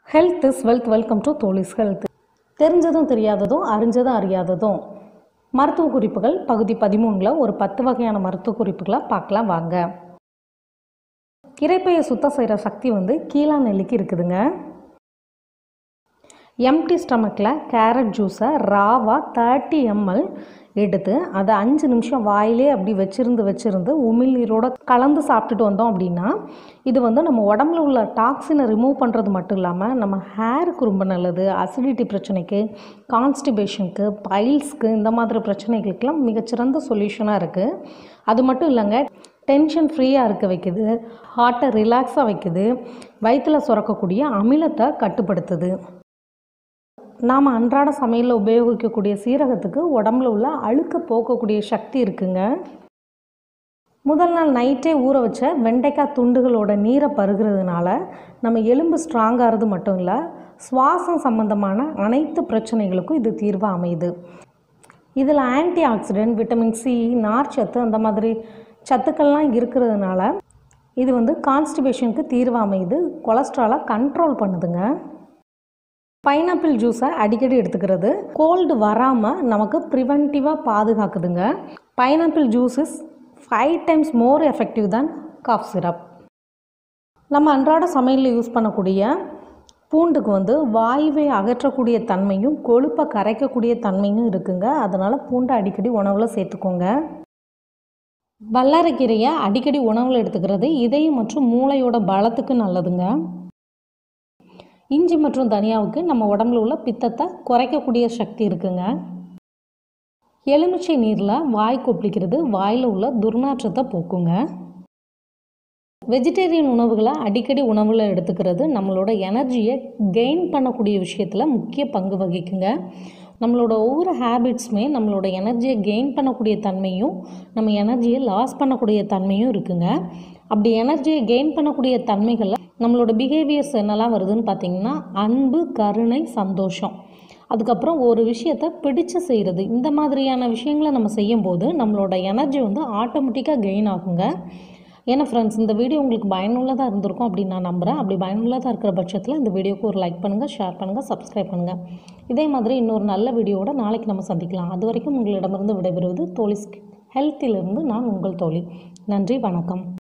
health is wealth welcome to தோலிஸ் health தெரிஞ்சதும் தெரியாததும் அறிஞ்சதும் அறியாததும் மருத்துவ குறிப்புகள் பகுதி பதிமூணில் ஒரு பத்து வகையான மருத்துவ குறிப்புகளை பார்க்கலாம் வாங்க இறைப்பையை சுத்தம் செய்கிற சக்தி வந்து கீழா நெல்லிக்கு இருக்குதுங்க எம்டி ஸ்டமக்கில் கேரட் ஜூஸை ராவாக தேர்ட்டி எம்எல் எடுத்து அதை அஞ்சு நிமிஷம் வாயிலே அப்படி வச்சிருந்து வச்சிருந்து உமிழ்நீரோட கலந்து சாப்பிட்டுட்டு வந்தோம் அப்படின்னா இது வந்து நம்ம உடம்புல உள்ள டாக்ஸினை ரிமூவ் பண்ணுறது மட்டும் இல்லாமல் நம்ம ஹேருக்கு ரொம்ப நல்லது அசிடிட்டி பிரச்சனைக்கு கான்ஸ்டிபேஷனுக்கு பைல்ஸ்க்கு இந்த மாதிரி பிரச்சனைகளுக்கெல்லாம் மிகச்சிறந்த சொல்யூஷனாக இருக்குது அது மட்டும் இல்லைங்க டென்ஷன் ஃப்ரீயாக இருக்க வைக்குது ஹார்ட்டை ரிலாக்ஸாக வைக்குது வயிற்றில் சுரக்கக்கூடிய அமிலத்தை கட்டுப்படுத்துது நாம் அன்றாட சமையலில் உபயோகிக்கக்கூடிய சீரகத்துக்கு உடம்புல உள்ள அழுக்க போக்கக்கூடிய சக்தி இருக்குங்க முதல் நாள் நைட்டே ஊற வச்ச வெண்டைக்காய் துண்டுகளோட நீரை பருகிறதுனால நம்ம எலும்பு ஸ்ட்ராங்காகிறது மட்டும் இல்லை சுவாசம் சம்பந்தமான அனைத்து பிரச்சனைகளுக்கும் இது தீர்வாக அமையுது இதில் ஆன்டி ஆக்சிடென்ட் விட்டமின் சி நார்ச்சத்து அந்த மாதிரி சத்துக்கள்லாம் இருக்கிறதுனால இது வந்து கான்ஸ்டிபேஷனுக்கு தீர்வு அமையுது கொலஸ்ட்ராலை கண்ட்ரோல் பண்ணுதுங்க பைனாப்பிள் ஜூஸை அடிக்கடி எடுத்துக்கிறது கோல்டு வராமல் நமக்கு ப்ரிவென்டிவாக பாதுகாக்குதுங்க pineapple juice is five times more effective தான் காஃப் சிரப் நம்ம அன்றாட சமையலில் யூஸ் பண்ணக்கூடிய பூண்டுக்கு வந்து வாயுவை அகற்றக்கூடிய தன்மையும் கொழுப்பை கரைக்கக்கூடிய தன்மையும் இருக்குங்க அதனால் பூண்டை அடிக்கடி உணவில் சேர்த்துக்கோங்க வல்லாரைக்கீரையை அடிக்கடி உணவில் எடுத்துக்கிறது இதயம் மற்றும் மூளையோட பலத்துக்கு நல்லதுங்க இஞ்சி மற்றும் தனியாவுக்கு நம்ம உடம்புல உள்ள பித்தத்தை குறைக்கக்கூடிய சக்தி இருக்குங்க எலுமிச்சை நீரில் வாய் கொப்பளிக்கிறது வாயில் உள்ள துர்நாற்றத்தை போக்குங்க வெஜிடேரியன் உணவுகளை அடிக்கடி உணவில் எடுத்துக்கிறது நம்மளோட எனர்ஜியை கெயின் பண்ணக்கூடிய விஷயத்தில் முக்கிய பங்கு வகிக்குங்க நம்மளோட ஒவ்வொரு ஹேபிட்ஸுமே நம்மளோட எனர்ஜியை கெயின் பண்ணக்கூடிய தன்மையும் நம்ம எனர்ஜியை லாஸ் பண்ணக்கூடிய தன்மையும் இருக்குங்க அப்படி எனர்ஜியை கெயின் பண்ணக்கூடிய தன்மைகளில் நம்மளோட பிஹேவியர்ஸ் என்னெல்லாம் வருதுன்னு பார்த்தீங்கன்னா அன்பு கருணை சந்தோஷம் அதுக்கப்புறம் ஒரு விஷயத்தை பிடிச்சு செய்கிறது இந்த மாதிரியான விஷயங்களை நம்ம செய்யும்போது நம்மளோட எனர்ஜி வந்து ஆட்டோமேட்டிக்காக கெயின் ஆகுங்க ஏன்னா ஃப்ரெண்ட்ஸ் இந்த வீடியோ உங்களுக்கு பயனுள்ளதாக இருந்திருக்கும் அப்படின்னு நான் நம்புகிறேன் அப்படி பயனுள்ளதாக இருக்கிற பட்சத்தில் இந்த வீடியோக்கு ஒரு லைக் பண்ணுங்கள் ஷேர் பண்ணுங்கள் சப்ஸ்கிரைப் பண்ணுங்கள் இதே மாதிரி இன்னொரு நல்ல வீடியோவோட நாளைக்கு நம்ம சந்திக்கலாம் அது வரைக்கும் உங்களிடமிருந்து விடைபெறுவது தோழி ஹெல்த்திலிருந்து நான் உங்கள் தோழி நன்றி வணக்கம்